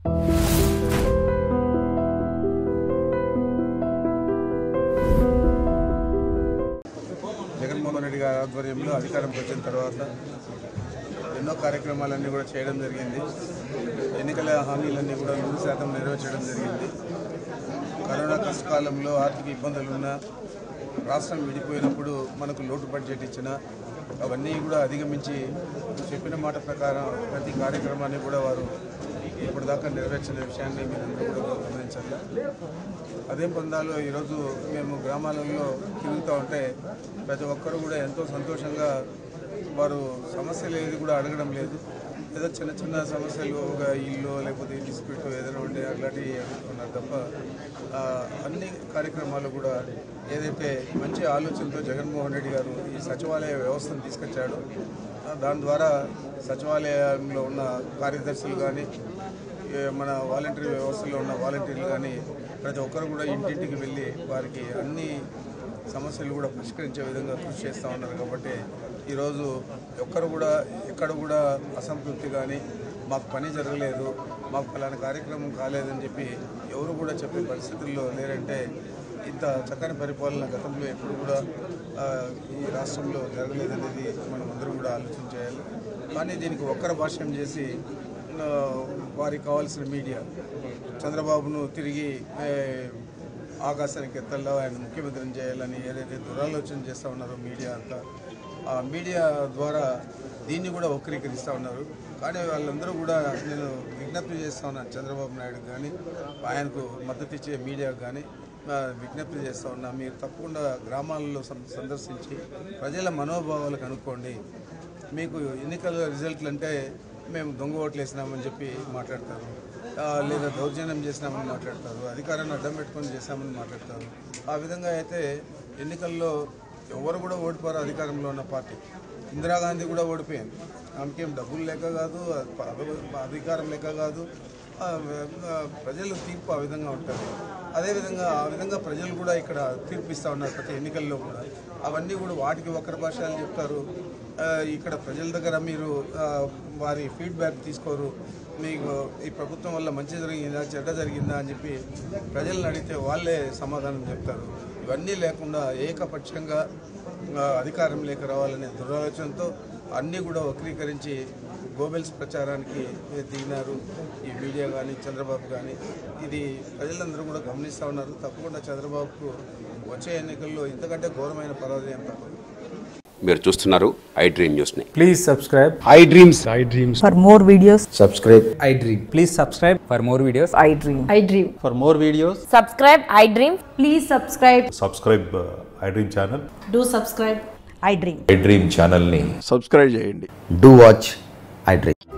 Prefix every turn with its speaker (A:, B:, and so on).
A: జగన్మోహన్ రెడ్డి గారి ఆధ్వర్యంలో అధికారంకి వచ్చిన తర్వాత ఎన్నో కార్యక్రమాలన్నీ కూడా చేయడం జరిగింది ఎన్నికల హామీలన్నీ కూడా నూరు శాతం నెరవేర్చడం జరిగింది కరోనా కష్టకాలంలో ఆర్థిక ఇబ్బందులున్న రాష్ట్రం విడిపోయినప్పుడు మనకు లోటు బడ్జెట్ ఇచ్చిన అవన్నీ కూడా అధిగమించి చెప్పిన మాట ప్రకారం ప్రతి కార్యక్రమాన్ని కూడా వారు ఇప్పటిదాకా నెరవేర్చిన విషయాన్ని మీరందరూ కూడా గమనించాలి అదే పొందాలో ఈరోజు మేము గ్రామాలలో తిరుగుతూ ఉంటే ప్రతి ఒక్కరు కూడా ఎంతో సంతోషంగా వారు సమస్యలు ఏది కూడా అడగడం లేదు ఏదో చిన్న చిన్న సమస్యలు ఒక ఇల్లు లేకపోతే డిస్ప్యూట్ ఏదైనా ఉంటే అట్లాంటివి అడుగుతున్నారు తప్ప ఆ, అన్ని కార్యక్రమాలు కూడా ఏదైతే మంచి ఆలోచనతో జగన్మోహన్ రెడ్డి గారు ఈ సచివాలయ వ్యవస్థను తీసుకొచ్చాడో ఆ, దాని ద్వారా సచివాలయంలో ఉన్న కార్యదర్శులు కానీ ఏ మన వాలంటరీ వ్యవస్థలో ఉన్న వాలంటీర్లు కానీ ప్రతి ఒక్కరు కూడా ఇంటింటికి వెళ్ళి వారికి అన్ని సమస్యలు కూడా పరిష్కరించే విధంగా కృషి చేస్తూ ఉన్నారు కాబట్టి ఈరోజు ఒక్కరు కూడా ఎక్కడ కూడా అసంతృప్తి కానీ మాకు పని జరగలేదు మాకు ఫలానా కార్యక్రమం కాలేదని చెప్పి ఎవరు కూడా చెప్పే పరిస్థితుల్లో లేరంటే ఇంత చక్కని పరిపాలన గతంలో ఎప్పుడు కూడా ఆ, ఈ రాష్ట్రంలో జరగలేదనేది మనం అందరం కూడా ఆలోచన చేయాలి కానీ దీనికి ఒక్కర భాష్యం చేసి ఆ, వారికి కావాల్సిన మీడియా చంద్రబాబును తిరిగి ఏ, ఆకాశానికి ఎత్తల్లో ఆయన ముఖ్యమంత్రిని చేయాలని ఏదైతే దురాలోచన చేస్తూ ఉన్నారో మీడియా అంతా ఆ మీడియా ద్వారా దీన్ని కూడా వక్రీకరిస్తూ ఉన్నారు కానీ వాళ్ళందరూ కూడా నేను విజ్ఞప్తి చేస్తూ ఉన్నాను చంద్రబాబు నాయుడు కానీ ఆయనకు మద్దతు ఇచ్చే మీడియాకు కానీ ఆ, విజ్ఞప్తి చేస్తూ ఉన్నా మీరు తప్పకుండా గ్రామాలలో సం- సందర్శించి ప్రజల మనోభావాలు కనుక్కోండి మీకు ఎన్నికల రిజల్ట్లు అంటే మేము దొంగ ఓట్లు వేసినామని చెప్పి మాట్లాడతారు ఆ, లేదా దౌర్జన్యం చేసినామని మాట్లాడతారు అధికారాన్ని అడ్డం పెట్టుకొని చేశామని మాట్లాడతారు ఆ విధంగా అయితే ఎన్నికల్లో ఎవరు కూడా ఓడిపోరు అధికారంలో ఉన్న పార్టీ ఇందిరాగాంధీ కూడా ఓడిపోయింది ఆమెకేం డబ్బులు లేక కాదు అధ- అధికారం లేక కాదు ఆ, ఆ, ప్రజల తీర్పు ఆ విధంగా ఉంటుంది అదేవిధంగా ఆ విధంగా ప్రజలు కూడా ఇక్కడ తీర్పు ఇస్తూ ఉన్నారు ప్రతి ఎన్నికల్లో కూడా అవన్నీ కూడా వాటికి ఒకరి భాషలు చెప్తారు ఆ, ఇక్కడ ప్రజల దగ్గర మీరు ఆ, వారి ఫీడ్బ్యాక్ తీసుకోరు మీకు ఈ ప్రభుత్వం వల్ల మంచి జరిగిందా చెడ్డ జరిగిందా అని చెప్పి ప్రజలను అడిగితే వాళ్ళే సమాధానం చెప్తారు ఇవన్నీ లేకుండా ఏకపక్షంగా ఆ, అధికారం లేక రావాలనే దురాలోచనతో అన్నీ కూడా వక్రీకరించి గోబెల్స్ ప్రచారానికి దిగినారు ఈ మీడియా కానీ చంద్రబాబు కానీ ఇది ప్రజలందరూ కూడా గమనిస్తూ ఉన్నారు తప్పకుండా చంద్రబాబుకు వచ్చే ఎన్నికల్లో ఇంతకంటే ఘోరమైన పరాజయం తప్పదు
B: మీరు చూస్తున్నారు ఐ డ్రీమ్ న్యూస్ని
C: Please subscribe.
B: I dreams
D: For more videos,
C: I dream. Please subscribe for more videos.
D: I dream.
E: I dream.
F: For more videos,
E: Subscribe, I dream. Please subscribe.
G: Subscribe I dream channel
E: Do subscribe.
D: I dream.
H: I dream ఛానల్ని
A: subscribe చేయండి
H: do watch I dream